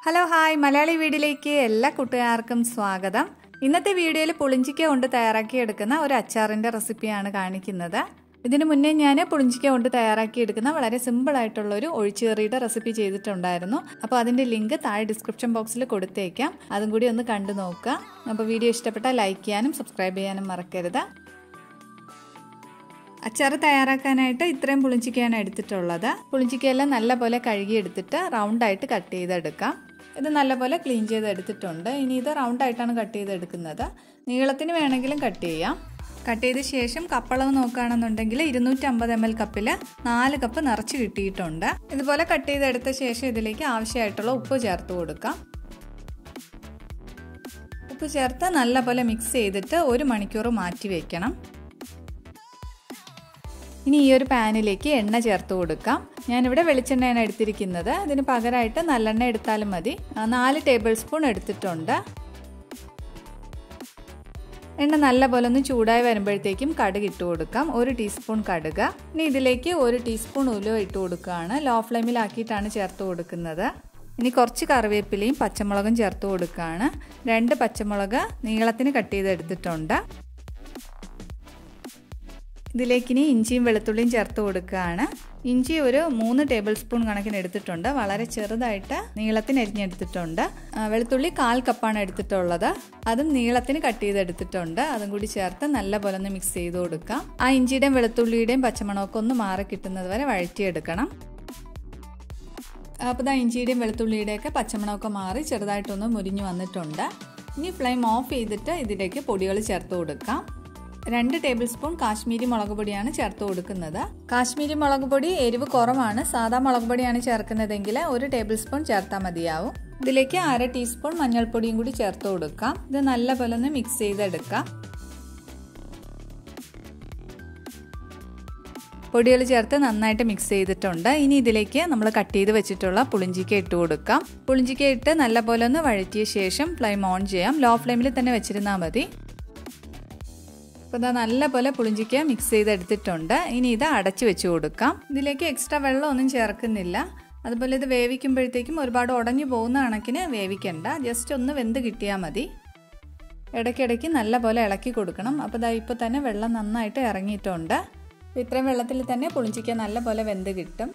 hello hi Malayali വീഡിയോയിലേക്ക് എല്ലാ കൂട്ടുകാർക്കും സ്വാഗതം ഇന്നത്തെ വീഡിയോയിൽ പുളിഞ്ചിക്ക കൊണ്ട് തയ്യാറാക്കിയെടുക്കുന്ന ഒരു അച്ചാറിൻ്റെ റെസിപ്പിയാണ് കാണിക്കുന്നത് ഇതിനു മുന്നേ ഞാൻ പുളിഞ്ചിക്ക കൊണ്ട് തയ്യാറാക്കിയെടുക്കുന്ന വളരെ സിമ്പിൾ ആയിട്ടുള്ള ഒരു ഒഴിച്ചുകറിയുടെ റെസിപ്പി ചെയ്തിട്ടുണ്ടായിരുന്നു അപ്പോൾ അതിൻ്റെ ലിങ്ക് താഴെ ഡിസ്ക്രിപ്ഷൻ ബോക്സിൽ കൊടുത്തേക്കാം അതും കൂടി ഒന്ന് കണ്ടു നോക്കുക അപ്പോൾ വീഡിയോ ഇഷ്ടപ്പെട്ടാൽ ലൈക്ക് ചെയ്യാനും സബ്സ്ക്രൈബ് ചെയ്യാനും മറക്കരുത് അച്ചാർ തയ്യാറാക്കാനായിട്ട് ഇത്രയും പുളിഞ്ചിക്കയാണ് എടുത്തിട്ടുള്ളത് പുളിഞ്ചിക്കയെല്ലാം നല്ലപോലെ കഴുകിയെടുത്തിട്ട് റൗണ്ടായിട്ട് കട്ട് ചെയ്തെടുക്കാം ഇത് നല്ലപോലെ ക്ലീൻ ചെയ്തെടുത്തിട്ടുണ്ട് ഇനി ഇത് റൗണ്ടായിട്ടാണ് കട്ട് ചെയ്തെടുക്കുന്നത് നീളത്തിന് വേണമെങ്കിലും കട്ട് ചെയ്യാം കട്ട് ചെയ്ത ശേഷം കപ്പളവ് നോക്കുകയാണെന്നുണ്ടെങ്കിൽ ഇരുന്നൂറ്റമ്പത് എം എൽ കപ്പിൽ നാല് കപ്പ് നിറച്ച് കിട്ടിയിട്ടുണ്ട് ഇതുപോലെ കട്ട് ചെയ്തെടുത്ത ശേഷം ഇതിലേക്ക് ആവശ്യമായിട്ടുള്ള ഉപ്പ് ചേർത്ത് കൊടുക്കാം ഉപ്പ് ചേർത്ത് നല്ലപോലെ മിക്സ് ചെയ്തിട്ട് ഒരു മണിക്കൂർ മാറ്റി വയ്ക്കണം ഇനി ഈ ഒരു പാനിലേക്ക് എണ്ണ ചേർത്ത് കൊടുക്കാം ഞാനിവിടെ വെളിച്ചെണ്ണയാണ് എടുത്തിരിക്കുന്നത് അതിന് പകരമായിട്ട് നല്ലെണ്ണ എടുത്താലും മതി നാല് ടേബിൾ സ്പൂൺ എടുത്തിട്ടുണ്ട് എണ്ണ നല്ലപോലെ ഒന്ന് ചൂടായി വരുമ്പോഴത്തേക്കും കടുക് ഇട്ട് കൊടുക്കാം ഒരു ടീസ്പൂൺ കടുക് ഇനി ഇതിലേക്ക് ഒരു ടീസ്പൂൺ ഉലുവ ഇട്ട് കൊടുക്കുകയാണ് ലോ ഫ്ലെയിമിലാക്കിയിട്ടാണ് ചേർത്ത് കൊടുക്കുന്നത് ഇനി കുറച്ച് കറിവേപ്പിലയും പച്ചമുളകും ചേർത്ത് കൊടുക്കുകയാണ് രണ്ട് പച്ചമുളക് നീളത്തിന് കട്ട് ചെയ്തെടുത്തിട്ടുണ്ട് ഇതിലേക്ക് ഇനി ഇഞ്ചിയും വെളുത്തുള്ളിയും ചേർത്ത് കൊടുക്കുകയാണ് ഇഞ്ചി ഒരു മൂന്ന് ടേബിൾ സ്പൂൺ കണക്കിന് എടുത്തിട്ടുണ്ട് വളരെ ചെറുതായിട്ട് നീളത്തിന് അരിഞ്ഞെടുത്തിട്ടുണ്ട് വെളുത്തുള്ളി കാൽ കപ്പാണ് എടുത്തിട്ടുള്ളത് അതും നീളത്തിന് കട്ട് ചെയ്തെടുത്തിട്ടുണ്ട് അതും കൂടി ചേർത്ത് നല്ലപോലെ ഒന്ന് മിക്സ് ചെയ്ത് കൊടുക്കാം ആ ഇഞ്ചിയുടെയും വെളുത്തുള്ളിയുടെയും പച്ചമണമൊക്കെ ഒന്ന് മാറി കിട്ടുന്നത് വരെ വഴറ്റിയെടുക്കണം അപ്പോൾ ഇതാ ഇഞ്ചിയുടെയും വെളുത്തുള്ളിയുടെയൊക്കെ പച്ചമണമൊക്കെ മാറി ചെറുതായിട്ടൊന്ന് മുരിഞ്ഞു വന്നിട്ടുണ്ട് ഇനി ഫ്ലെയിം ഓഫ് ചെയ്തിട്ട് ഇതിലേക്ക് പൊടികൾ ചേർത്ത് കൊടുക്കാം രണ്ട് ടേബിൾ സ്പൂൺ കാശ്മീരി മുളക് പൊടിയാണ് ചേർത്ത് കൊടുക്കുന്നത് കാശ്മീരി മുളക് പൊടി എരിവ് കുറവാണ് സാധാ മുളക് പൊടിയാണ് ചേർക്കുന്നതെങ്കിൽ ഒരു ടേബിൾ സ്പൂൺ ചേർത്താൽ മതിയാവും ഇതിലേക്ക് അര ടീസ്പൂൺ മഞ്ഞൾപ്പൊടിയും കൂടി ചേർത്ത് കൊടുക്കാം ഇത് നല്ലപോലെ ഒന്ന് മിക്സ് ചെയ്തെടുക്കാം പൊടികൾ ചേർത്ത് നന്നായിട്ട് മിക്സ് ചെയ്തിട്ടുണ്ട് ഇനി ഇതിലേക്ക് നമ്മൾ കട്ട് ചെയ്ത് വെച്ചിട്ടുള്ള പുളിഞ്ചിക്ക ഇട്ട് കൊടുക്കാം പുളിഞ്ചിക്ക ഇട്ട് നല്ലപോലെ ഒന്ന് വഴറ്റിയ ശേഷം ഫ്ലെയിം ഓൺ ചെയ്യാം ലോ ഫ്ലെയിമിൽ തന്നെ വെച്ചിരുന്നാൽ മതി അപ്പോൾ ഇതാ നല്ലപോലെ പുളിഞ്ചിക്ക മിക്സ് ചെയ്തെടുത്തിട്ടുണ്ട് ഇനി ഇത് അടച്ചു വെച്ച് കൊടുക്കാം ഇതിലേക്ക് എക്സ്ട്രാ വെള്ളം ഒന്നും ചേർക്കുന്നില്ല അതുപോലെ ഇത് വേവിക്കുമ്പോഴത്തേക്കും ഒരുപാട് ഉടഞ്ഞു പോകുന്ന കണക്കിന് വേവിക്കണ്ട ജസ്റ്റ് ഒന്ന് വെന്ത് കിട്ടിയാൽ മതി ഇടയ്ക്കിടയ്ക്ക് നല്ലപോലെ ഇളക്കി കൊടുക്കണം അപ്പോൾ ഇതാ ഇപ്പോൾ തന്നെ വെള്ളം നന്നായിട്ട് ഇറങ്ങിയിട്ടുണ്ട് ഇത്രയും വെള്ളത്തിൽ തന്നെ പുളിഞ്ചിക്ക നല്ലപോലെ വെന്ത് കിട്ടും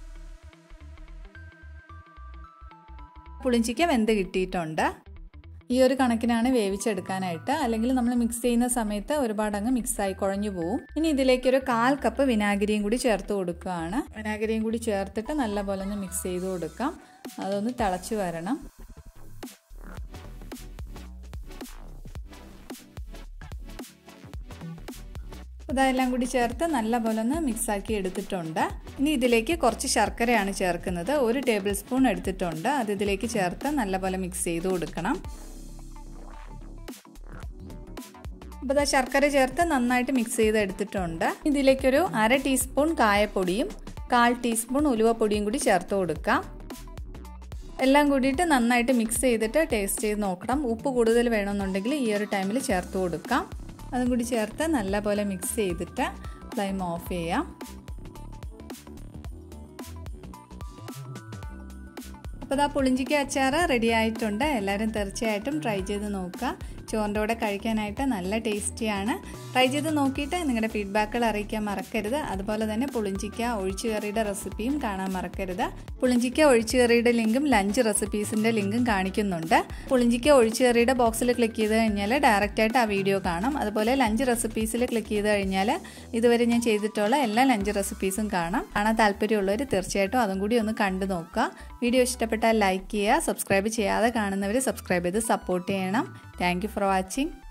പുളിഞ്ചിക്ക വെന്ത് കിട്ടിയിട്ടുണ്ട് ഈ ഒരു കണക്കിനാണ് വേവിച്ചെടുക്കാനായിട്ട് അല്ലെങ്കിൽ നമ്മൾ മിക്സ് ചെയ്യുന്ന സമയത്ത് ഒരുപാട് അങ്ങ് മിക്സായി കുഴഞ്ഞു പോവും ഇനി ഇതിലേക്ക് ഒരു കാൽ കപ്പ് വിനാഗിരിയും കൂടി ചേർത്ത് കൊടുക്കുകയാണ് വിനാഗിരിയും കൂടി ചേർത്തിട്ട് നല്ലപോലെ ഒന്ന് മിക്സ് ചെയ്ത് കൊടുക്കാം അതൊന്ന് തിളച്ച് വരണം ഇതെല്ലാം കൂടി ചേർത്ത് നല്ലപോലെ ഒന്ന് മിക്സാക്കി എടുത്തിട്ടുണ്ട് ഇനി ഇതിലേക്ക് കുറച്ച് ശർക്കരയാണ് ചേർക്കുന്നത് ഒരു ടേബിൾ സ്പൂൺ എടുത്തിട്ടുണ്ട് അത് ഇതിലേക്ക് ചേർത്ത് നല്ലപോലെ മിക്സ് ചെയ്ത് കൊടുക്കണം അപ്പോൾ ഇതാ ശർക്കര ചേർത്ത് നന്നായിട്ട് മിക്സ് ചെയ്ത് എടുത്തിട്ടുണ്ട് ഇതിലേക്കൊരു അര ടീസ്പൂൺ കായപ്പൊടിയും കാൽ ടീസ്പൂൺ ഉലുവപ്പൊടിയും കൂടി ചേർത്ത് കൊടുക്കാം എല്ലാം കൂടിയിട്ട് നന്നായിട്ട് മിക്സ് ചെയ്തിട്ട് ടേസ്റ്റ് ചെയ്ത് നോക്കണം ഉപ്പ് കൂടുതൽ വേണമെന്നുണ്ടെങ്കിൽ ഈ ഒരു ടൈമിൽ ചേർത്ത് കൊടുക്കാം അതും കൂടി ചേർത്ത് നല്ലപോലെ മിക്സ് ചെയ്തിട്ട് ഫ്ലെയിം ഓഫ് ചെയ്യാം അപ്പോൾ ഇതാ പുളിഞ്ചിക്ക അച്ചാർ റെഡി ആയിട്ടുണ്ട് എല്ലാവരും തീർച്ചയായിട്ടും ട്രൈ ചെയ്ത് നോക്കുക ചോറിൻ്റെ കൂടെ കഴിക്കാനായിട്ട് നല്ല ടേസ്റ്റിയാണ് ട്രൈ ചെയ്ത് നോക്കിയിട്ട് നിങ്ങളുടെ ഫീഡ്ബാക്കുകൾ അറിയിക്കാൻ മറക്കരുത് അതുപോലെ തന്നെ പുളിഞ്ചിക്ക ഒഴിച്ചുകറിയുടെ റെസിപ്പിയും കാണാൻ മറക്കരുത് പുളിഞ്ചിക്ക ഒഴിച്ചുകറിയുടെ ലിങ്കും ലഞ്ച് റെസിപ്പീസിൻ്റെ ലിങ്കും കാണിക്കുന്നുണ്ട് പുളിഞ്ചിക്ക ഒഴിച്ചുകറിയുടെ ബോക്സിൽ ക്ലിക്ക് ചെയ്ത് കഴിഞ്ഞാൽ ഡയറക്റ്റായിട്ട് ആ വീഡിയോ കാണാം അതുപോലെ ലഞ്ച് റെസിപ്പീസിൽ ക്ലിക്ക് ചെയ്ത് കഴിഞ്ഞാൽ ഇതുവരെ ഞാൻ ചെയ്തിട്ടുള്ള എല്ലാ ലഞ്ച് റെസിപ്പീസും കാണാം കാണാൻ താല്പര്യമുള്ളവർ തീർച്ചയായിട്ടും അതും കൂടി ഒന്ന് കണ്ടു നോക്കുക വീഡിയോ ഇഷ്ടപ്പെട്ടാൽ ലൈക്ക് ചെയ്യുക സബ്സ്ക്രൈബ് ചെയ്യാതെ കാണുന്നവർ സബ്സ്ക്രൈബ് ചെയ്ത് സപ്പോർട്ട് ചെയ്യണം താങ്ക് ഫോർ വാച്ചിങ്